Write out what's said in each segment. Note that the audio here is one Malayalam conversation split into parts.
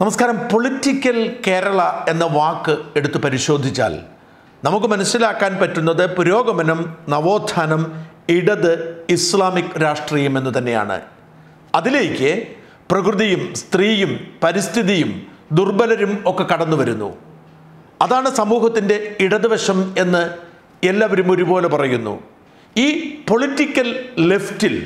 നമസ്കാരം പൊളിറ്റിക്കൽ കേരള എന്ന വാക്ക് എടുത്ത് പരിശോധിച്ചാൽ നമുക്ക് മനസ്സിലാക്കാൻ പറ്റുന്നത് പുരോഗമനം നവോത്ഥാനം ഇടത് ഇസ്ലാമിക് രാഷ്ട്രീയം എന്ന് തന്നെയാണ് അതിലേക്ക് പ്രകൃതിയും സ്ത്രീയും പരിസ്ഥിതിയും ദുർബലരും ഒക്കെ കടന്നു വരുന്നു അതാണ് സമൂഹത്തിൻ്റെ ഇടതുവശം എന്ന് എല്ലാവരും ഒരുപോലെ പറയുന്നു ഈ പൊളിറ്റിക്കൽ ലെഫ്റ്റിൽ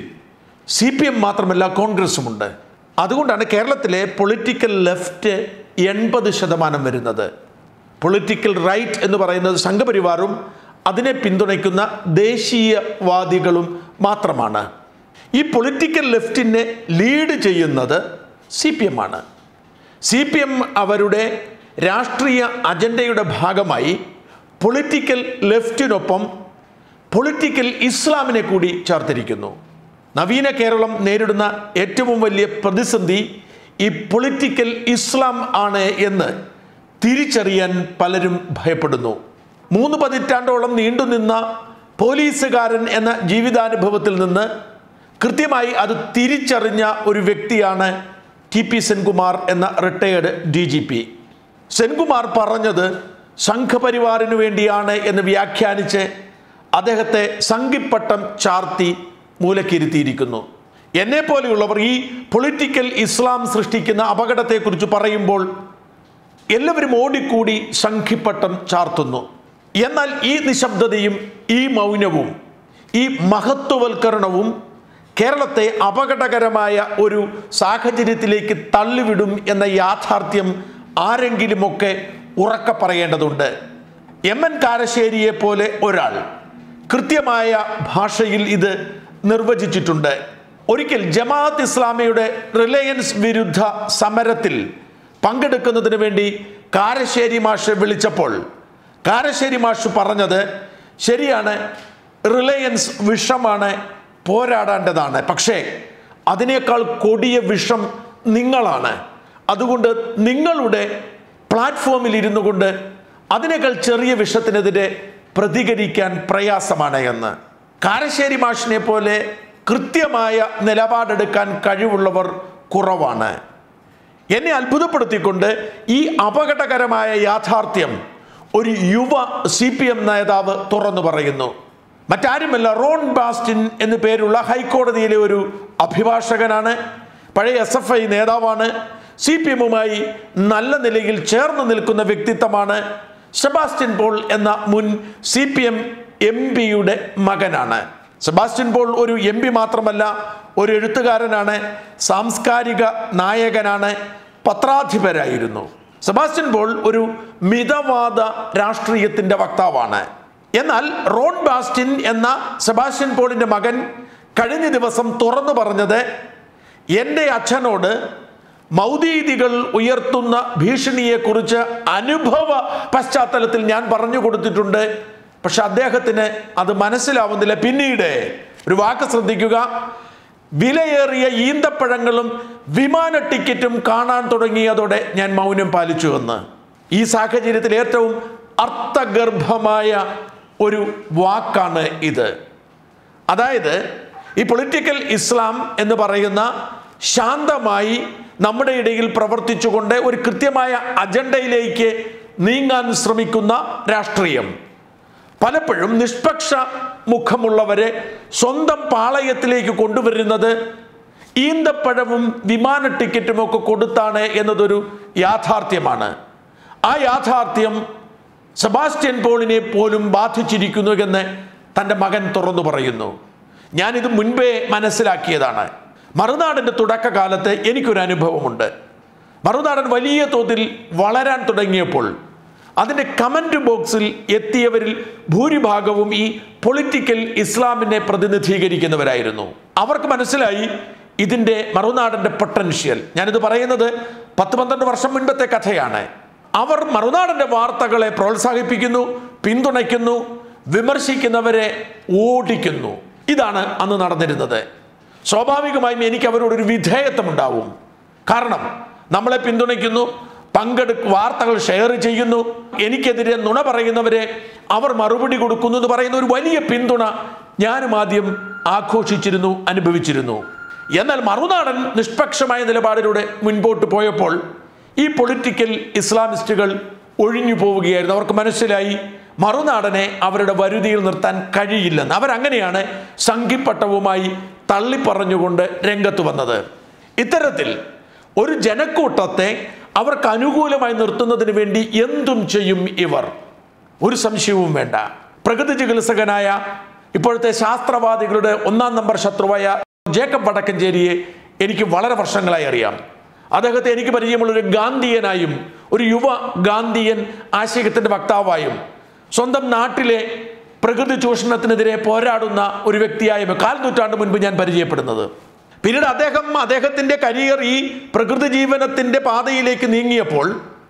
സി പി എം മാത്രമല്ല കോൺഗ്രസുമുണ്ട് അതുകൊണ്ടാണ് കേരളത്തിലെ പൊളിറ്റിക്കൽ ലെഫ്റ്റ് എൺപത് ശതമാനം വരുന്നത് പൊളിറ്റിക്കൽ റൈറ്റ് എന്ന് പറയുന്നത് സംഘപരിവാറും അതിനെ പിന്തുണയ്ക്കുന്ന ദേശീയവാദികളും മാത്രമാണ് ഈ പൊളിറ്റിക്കൽ ലെഫ്റ്റിനെ ലീഡ് ചെയ്യുന്നത് സി പി എം ആണ് സി പി എം അവരുടെ രാഷ്ട്രീയ അജണ്ടയുടെ ഭാഗമായി പൊളിറ്റിക്കൽ ലെഫ്റ്റിനൊപ്പം പൊളിറ്റിക്കൽ ഇസ്ലാമിനെ കൂടി ചേർത്തിരിക്കുന്നു നവീന കേരളം നേരിടുന്ന ഏറ്റവും വലിയ പ്രതിസന്ധി ഈ പൊളിറ്റിക്കൽ ഇസ്ലാം ആണ് എന്ന് തിരിച്ചറിയാൻ പലരും ഭയപ്പെടുന്നു മൂന്ന് പതിറ്റാണ്ടോളം നീണ്ടുനിന്ന പോലീസുകാരൻ എന്ന ജീവിതാനുഭവത്തിൽ നിന്ന് കൃത്യമായി അത് തിരിച്ചറിഞ്ഞ ഒരു വ്യക്തിയാണ് ടി പി സെൻകുമാർ എന്ന retired D G P Senkumar പറഞ്ഞത് സംഘപരിവാറിനു വേണ്ടിയാണ് എന്ന് വ്യാഖ്യാനിച്ച് അദ്ദേഹത്തെ സംഘിപ്പട്ടം ചാർത്തി മൂലക്കിരുത്തിയിരിക്കുന്നു എന്നെ പോലെയുള്ളവർ ഈ പൊളിറ്റിക്കൽ ഇസ്ലാം സൃഷ്ടിക്കുന്ന അപകടത്തെക്കുറിച്ച് പറയുമ്പോൾ എല്ലാവരും ഓടിക്കൂടി സംഘിപ്പട്ടം ചാർത്തുന്നു എന്നാൽ ഈ നിശബ്ദതയും ഈ മൗനവും ഈ മഹത്വവൽക്കരണവും കേരളത്തെ അപകടകരമായ ഒരു സാഹചര്യത്തിലേക്ക് തള്ളിവിടും എന്ന യാഥാർത്ഥ്യം ആരെങ്കിലുമൊക്കെ ഉറക്കെ പറയേണ്ടതുണ്ട് എം എൻ കാരശ്ശേരിയെ പോലെ ഒരാൾ കൃത്യമായ ഭാഷയിൽ ഇത് നിർവചിച്ചിട്ടുണ്ട് ഒരിക്കൽ ജമാഅത്ത് ഇസ്ലാമിയുടെ റിലയൻസ് വിരുദ്ധ സമരത്തിൽ പങ്കെടുക്കുന്നതിന് വേണ്ടി കാരശ്ശേരി മാഷ് വിളിച്ചപ്പോൾ കാരശ്ശേരി മാഷ് പറഞ്ഞത് ശരിയാണ് റിലയൻസ് വിഷമാണ് പോരാടേണ്ടതാണ് പക്ഷേ അതിനേക്കാൾ കൊടിയ വിഷം നിങ്ങളാണ് അതുകൊണ്ട് നിങ്ങളുടെ പ്ലാറ്റ്ഫോമിൽ ഇരുന്നു കൊണ്ട് അതിനേക്കാൾ ചെറിയ വിഷത്തിനെതിരെ പ്രതികരിക്കാൻ പ്രയാസമാണ് എന്ന് കാരശ്ശേരി മാഷിനെ പോലെ കൃത്യമായ നിലപാടെടുക്കാൻ കഴിവുള്ളവർ കുറവാണ് എന്നെ അത്ഭുതപ്പെടുത്തിക്കൊണ്ട് ഈ അപകടകരമായ യാഥാർത്ഥ്യം ഒരു യുവ സി പി എം നേതാവ് തുറന്നു പറയുന്നു മറ്റാരുമല്ല റോൺ ബാസ്റ്റിൻ എന്നു പേരുള്ള ഹൈക്കോടതിയിലെ ഒരു അഭിഭാഷകനാണ് പഴയ എസ് എഫ് ഐ നേതാവാണ് സി പി എമ്മുമായി നല്ല നിലയിൽ ചേർന്ന് നിൽക്കുന്ന വ്യക്തിത്വമാണ് സെബാസ്റ്റ്യൻ പോൾ എന്ന മുൻ സി പി എം എം പിയുടെ മകനാണ് സെബാസ്റ്റ്യൻ പോൾ ഒരു എം പി മാത്രമല്ല ഒരു എഴുത്തുകാരനാണ് സാംസ്കാരിക നായകനാണ് പത്രാധിപരായിരുന്നു സെബാസ്റ്റ്യൻ പോൾ ഒരു മിതവാദ രാഷ്ട്രീയത്തിന്റെ വക്താവാണ് എന്നാൽ റോൺ ബാസ്റ്റിൻ എന്ന സെബാസ്റ്റ്യൻ പോളിന്റെ മകൻ കഴിഞ്ഞ ദിവസം തുറന്നു പറഞ്ഞത് എൻ്റെ അച്ഛനോട് മൗദീദികൾ ഉയർത്തുന്ന ഭീഷണിയെക്കുറിച്ച് അനുഭവ പശ്ചാത്തലത്തിൽ ഞാൻ പറഞ്ഞു കൊടുത്തിട്ടുണ്ട് പക്ഷെ അദ്ദേഹത്തിന് അത് മനസ്സിലാവുന്നില്ല പിന്നീട് ഒരു വാക്ക് ശ്രദ്ധിക്കുക വിലയേറിയ ഈന്തപ്പഴങ്ങളും വിമാന ടിക്കറ്റും കാണാൻ തുടങ്ങിയതോടെ ഞാൻ മൗനം പാലിച്ചു എന്ന് ഈ സാഹചര്യത്തിൽ ഏറ്റവും അർത്ഥഗർഭമായ ഒരു വാക്കാണ് ഇത് അതായത് ഈ പൊളിറ്റിക്കൽ ഇസ്ലാം എന്ന് പറയുന്ന ശാന്തമായി നമ്മുടെ ഇടയിൽ പ്രവർത്തിച്ചുകൊണ്ട് ഒരു കൃത്യമായ അജണ്ടയിലേക്ക് നീങ്ങാൻ ശ്രമിക്കുന്ന രാഷ്ട്രീയം പലപ്പോഴും നിഷ്പക്ഷ മുഖമുള്ളവരെ സ്വന്തം പാളയത്തിലേക്ക് കൊണ്ടുവരുന്നത് ഈന്തപ്പഴവും വിമാന ടിക്കറ്റും ഒക്കെ കൊടുത്താണ് എന്നതൊരു യാഥാർത്ഥ്യമാണ് ആ യാഥാർത്ഥ്യം സെബാസ്റ്റ്യൻ പോളിനെ പോലും ബാധിച്ചിരിക്കുന്നു എന്ന് തൻ്റെ മകൻ തുറന്നു പറയുന്നു ഞാനിത് മുൻപേ മനസ്സിലാക്കിയതാണ് മറുനാടിൻ്റെ തുടക്കകാലത്ത് എനിക്കൊരു അനുഭവമുണ്ട് മറുനാടൻ വലിയ തോതിൽ വളരാൻ തുടങ്ങിയപ്പോൾ അതിൻ്റെ കമൻറ്റ് ബോക്സിൽ എത്തിയവരിൽ ഭൂരിഭാഗവും ഈ പൊളിറ്റിക്കൽ ഇസ്ലാമിനെ പ്രതിനിധീകരിക്കുന്നവരായിരുന്നു അവർക്ക് മനസ്സിലായി ഇതിൻ്റെ മറുനാടൻ്റെ പൊട്ടൻഷ്യൽ ഞാനിത് പറയുന്നത് പത്ത് പന്ത്രണ്ട് വർഷം മുൻപത്തെ കഥയാണ് അവർ മറുനാടൻ്റെ വാർത്തകളെ പ്രോത്സാഹിപ്പിക്കുന്നു പിന്തുണയ്ക്കുന്നു വിമർശിക്കുന്നവരെ ഓടിക്കുന്നു ഇതാണ് അന്ന് നടന്നിരുന്നത് സ്വാഭാവികമായും എനിക്ക് അവരോടൊരു വിധേയത്വം ഉണ്ടാവും കാരണം നമ്മളെ പിന്തുണയ്ക്കുന്നു പങ്കെടുക്ക വാർത്തകൾ ഷെയർ ചെയ്യുന്നു എനിക്കെതിരെ നുണ പറയുന്നവരെ അവർ മറുപടി കൊടുക്കുന്നു എന്ന് പറയുന്ന ഒരു വലിയ പിന്തുണ ഞാനും ആദ്യം ആഘോഷിച്ചിരുന്നു അനുഭവിച്ചിരുന്നു എന്നാൽ മറുനാടൻ നിഷ്പക്ഷമായ നിലപാടിലൂടെ മുൻപോട്ട് പോയപ്പോൾ ഈ പൊളിറ്റിക്കൽ ഇസ്ലാമിസ്റ്റുകൾ ഒഴിഞ്ഞു പോവുകയായിരുന്നു അവർക്ക് മനസ്സിലായി മറുനാടനെ അവരുടെ വരുതിയിൽ നിർത്താൻ കഴിയില്ലെന്ന് അവരങ്ങനെയാണ് സംഘിപ്പട്ടവുമായി തള്ളിപ്പറഞ്ഞുകൊണ്ട് രംഗത്ത് വന്നത് ഇത്തരത്തിൽ ഒരു ജനക്കൂട്ടത്തെ അവർക്ക് അനുകൂലമായി നിർത്തുന്നതിന് വേണ്ടി എന്തും ചെയ്യും ഇവർ ഒരു സംശയവും വേണ്ട പ്രകൃതി ചികിത്സകനായ ഇപ്പോഴത്തെ ശാസ്ത്രവാദികളുടെ ഒന്നാം നമ്പർ ശത്രുവായ ജേക്കബ് വടക്കഞ്ചേരിയെ എനിക്ക് വളരെ വർഷങ്ങളായി അറിയാം അദ്ദേഹത്തെ എനിക്ക് പരിചയമുള്ള ഒരു ഗാന്ധിയനായും ഒരു യുവ ഗാന്ധിയൻ ആശയത്തിന്റെ വക്താവായും സ്വന്തം നാട്ടിലെ പ്രകൃതി ചൂഷണത്തിനെതിരെ പോരാടുന്ന ഒരു വ്യക്തിയായും കാൽ നൂറ്റാണ്ട് മുൻപ് ഞാൻ പരിചയപ്പെടുന്നത് പിന്നീട് അദ്ദേഹം അദ്ദേഹത്തിന്റെ കരിയർ ഈ പ്രകൃതി ജീവനത്തിന്റെ പാതയിലേക്ക് നീങ്ങിയപ്പോൾ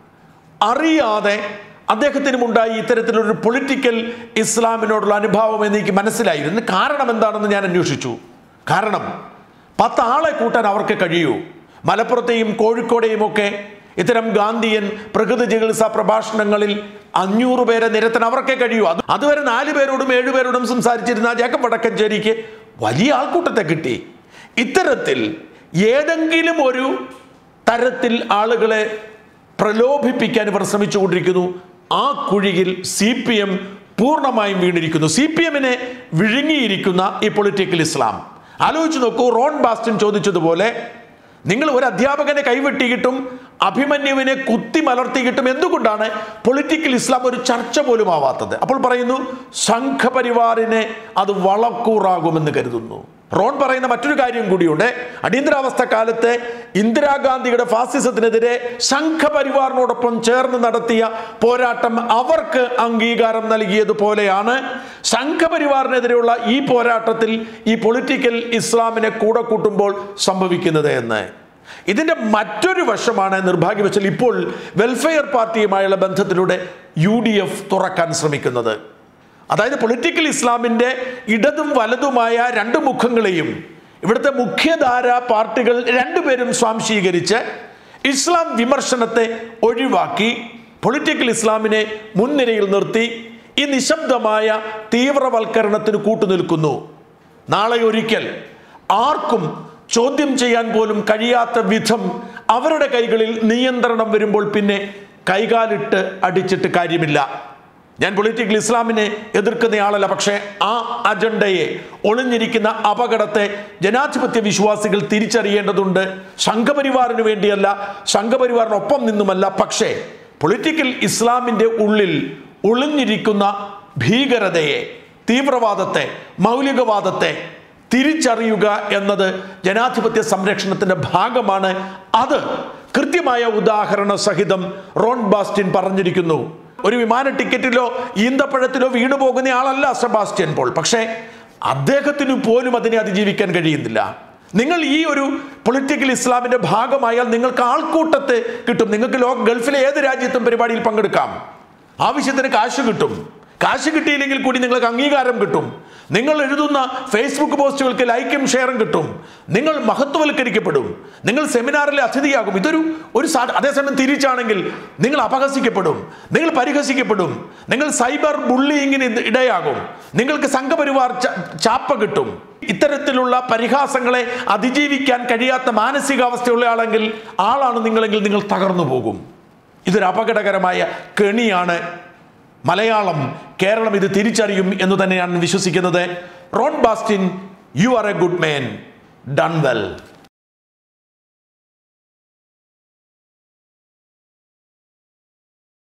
അറിയാതെ അദ്ദേഹത്തിനും ഉണ്ടായി ഇത്തരത്തിലൊരു പൊളിറ്റിക്കൽ ഇസ്ലാമിനോടുള്ള അനുഭാവം എന്ന് എനിക്ക് മനസ്സിലായിരുന്നു കാരണം എന്താണെന്ന് ഞാൻ അന്വേഷിച്ചു കാരണം പത്താളെ കൂട്ടാൻ അവർക്ക് കഴിയൂ മലപ്പുറത്തെയും കോഴിക്കോടെയും ഒക്കെ ഇത്തരം ഗാന്ധിയൻ പ്രകൃതി ചികിത്സാ പ്രഭാഷണങ്ങളിൽ അഞ്ഞൂറ് പേരെ നിരത്താൻ അവർക്കേ കഴിയൂ അത് അതുവരെ നാല് പേരോടും ഏഴുപേരോടും സംസാരിച്ചിരുന്ന ജേക്കബ് വടക്കഞ്ചേരിക്ക് വലിയ ആൾക്കൂട്ടത്തെ കിട്ടി ഇത്തരത്തിൽ ഏതെങ്കിലും ഒരു തരത്തിൽ ആളുകളെ പ്രലോഭിപ്പിക്കാൻ ഇവർ ശ്രമിച്ചുകൊണ്ടിരിക്കുന്നു ആ കുഴിയിൽ സി പി എം പൂർണ്ണമായും വീണിരിക്കുന്നു സി പി എമ്മിനെ വിഴുങ്ങിയിരിക്കുന്ന ഈ പൊളിറ്റിക്കൽ ഇസ്ലാം ആലോചിച്ച് നോക്കൂ റോൺ ബാസ്റ്റിൻ ചോദിച്ചതുപോലെ നിങ്ങൾ ഒരു അധ്യാപകനെ കൈവെട്ടിയിട്ടും അഭിമന്യുവിനെ കുത്തി മലർത്തിയിട്ടും എന്തുകൊണ്ടാണ് പൊളിറ്റിക്കൽ ഇസ്ലാം ഒരു ചർച്ച പോലും ആവാത്തത് അപ്പോൾ പറയുന്നു സംഘപരിവാറിനെ അത് വളക്കൂറാകുമെന്ന് കരുതുന്നു റോൺ പറയുന്ന മറ്റൊരു കാര്യം കൂടിയുണ്ട് അടിയന്തരാവസ്ഥ കാലത്ത് ഇന്ദിരാഗാന്ധിയുടെ ഫാസിസത്തിനെതിരെ സംഘപരിവാറിനോടൊപ്പം ചേർന്ന് നടത്തിയ പോരാട്ടം അവർക്ക് അംഗീകാരം നൽകിയതുപോലെയാണ് സംഘപരിവാറിനെതിരെയുള്ള ഈ പോരാട്ടത്തിൽ ഈ പൊളിറ്റിക്കൽ ഇസ്ലാമിനെ കൂടെ കൂട്ടുമ്പോൾ സംഭവിക്കുന്നത് എന്ന് ഇതിന്റെ മറ്റൊരു വശമാണ് നിർഭാഗ്യവശാൽ ഇപ്പോൾ വെൽഫെയർ പാർട്ടിയുമായുള്ള ബന്ധത്തിലൂടെ യു ഡി എഫ് തുറക്കാൻ ശ്രമിക്കുന്നത് അതായത് പൊളിറ്റിക്കൽ ഇസ്ലാമിന്റെ ഇടതും വലതുമായ രണ്ട് മുഖങ്ങളെയും ഇവിടുത്തെ മുഖ്യധാര പാർട്ടികൾ രണ്ടുപേരും സ്വാംശീകരിച്ച് ഇസ്ലാം വിമർശനത്തെ ഒഴിവാക്കി പൊളിറ്റിക്കൽ ഇസ്ലാമിനെ മുൻനിരയിൽ നിർത്തി ഈ നിശബ്ദമായ തീവ്രവൽക്കരണത്തിന് കൂട്ടുനിൽക്കുന്നു നാളെ ഒരിക്കൽ ആർക്കും ചോദ്യം ചെയ്യാൻ പോലും കഴിയാത്ത വിധം അവരുടെ കൈകളിൽ നിയന്ത്രണം വരുമ്പോൾ പിന്നെ കൈകാലിട്ട് അടിച്ചിട്ട് കാര്യമില്ല ഞാൻ പൊളിറ്റിക്കൽ ഇസ്ലാമിനെ എതിർക്കുന്നയാളല്ല പക്ഷേ ആ അജണ്ടയെ ഒളിഞ്ഞിരിക്കുന്ന അപകടത്തെ ജനാധിപത്യ വിശ്വാസികൾ തിരിച്ചറിയേണ്ടതുണ്ട് സംഘപരിവാറിന് വേണ്ടിയല്ല സംഘപരിവാറിനൊപ്പം നിന്നുമല്ല പക്ഷേ പൊളിറ്റിക്കൽ ഇസ്ലാമിൻ്റെ ഉള്ളിൽ ഒളിഞ്ഞിരിക്കുന്ന ഭീകരതയെ തീവ്രവാദത്തെ മൗലികവാദത്തെ തിരിച്ചറിയുക എന്നത് ജനാധിപത്യ സംരക്ഷണത്തിന്റെ ഭാഗമാണ് അത് കൃത്യമായ ഉദാഹരണ സഹിതം റോൺ ബാസ്റ്റിൻ പറഞ്ഞിരിക്കുന്നു ഒരു വിമാന ടിക്കറ്റിലോ ഈന്തപ്പഴത്തിലോ വീണു പോകുന്ന ആളല്ല സെബാസ്റ്റ്യൻ പോൾ പക്ഷേ അദ്ദേഹത്തിന് പോലും അതിനെ അതിജീവിക്കാൻ കഴിയുന്നില്ല നിങ്ങൾ ഈ ഒരു പൊളിറ്റിക്കൽ ഇസ്ലാമിന്റെ ഭാഗമായാൽ നിങ്ങൾക്ക് ആൾക്കൂട്ടത്തെ കിട്ടും നിങ്ങൾക്ക് ലോ ഗൾഫിലെ ഏത് രാജ്യത്തും പരിപാടിയിൽ പങ്കെടുക്കാം ആവശ്യത്തിന് കാശ് കിട്ടും കാശ് കിട്ടിയില്ലെങ്കിൽ കൂടി നിങ്ങൾക്ക് അംഗീകാരം കിട്ടും നിങ്ങൾ എഴുതുന്ന ഫേസ്ബുക്ക് പോസ്റ്റുകൾക്ക് ലൈക്കും ഷെയറും കിട്ടും നിങ്ങൾ മഹത്വവൽക്കരിക്കപ്പെടും നിങ്ങൾ സെമിനാറിലെ അതിഥിയാകും ഇതൊരു ഒരു സാ അതേസമയം തിരിച്ചാണെങ്കിൽ നിങ്ങൾ അപഹസിക്കപ്പെടും നിങ്ങൾ പരിഹസിക്കപ്പെടും നിങ്ങൾ സൈബർ ബുള്ളിയിങ്ങിന് ഇടയാകും നിങ്ങൾക്ക് സംഘപരിവാർ ച- ചാപ്പ കിട്ടും ഇത്തരത്തിലുള്ള പരിഹാസങ്ങളെ അതിജീവിക്കാൻ കഴിയാത്ത മാനസികാവസ്ഥയുള്ള ആളെങ്കിൽ ആളാണ് നിങ്ങളെങ്കിൽ നിങ്ങൾ തകർന്നു പോകും ഇതൊരു അപകടകരമായ കെണിയാണ് മലയാളം കേരളം ഇത് തിരിച്ചറിയും എന്ന് തന്നെയാണ് വിശ്വസിക്കുന്നത് Ron Bastin you are a good man done well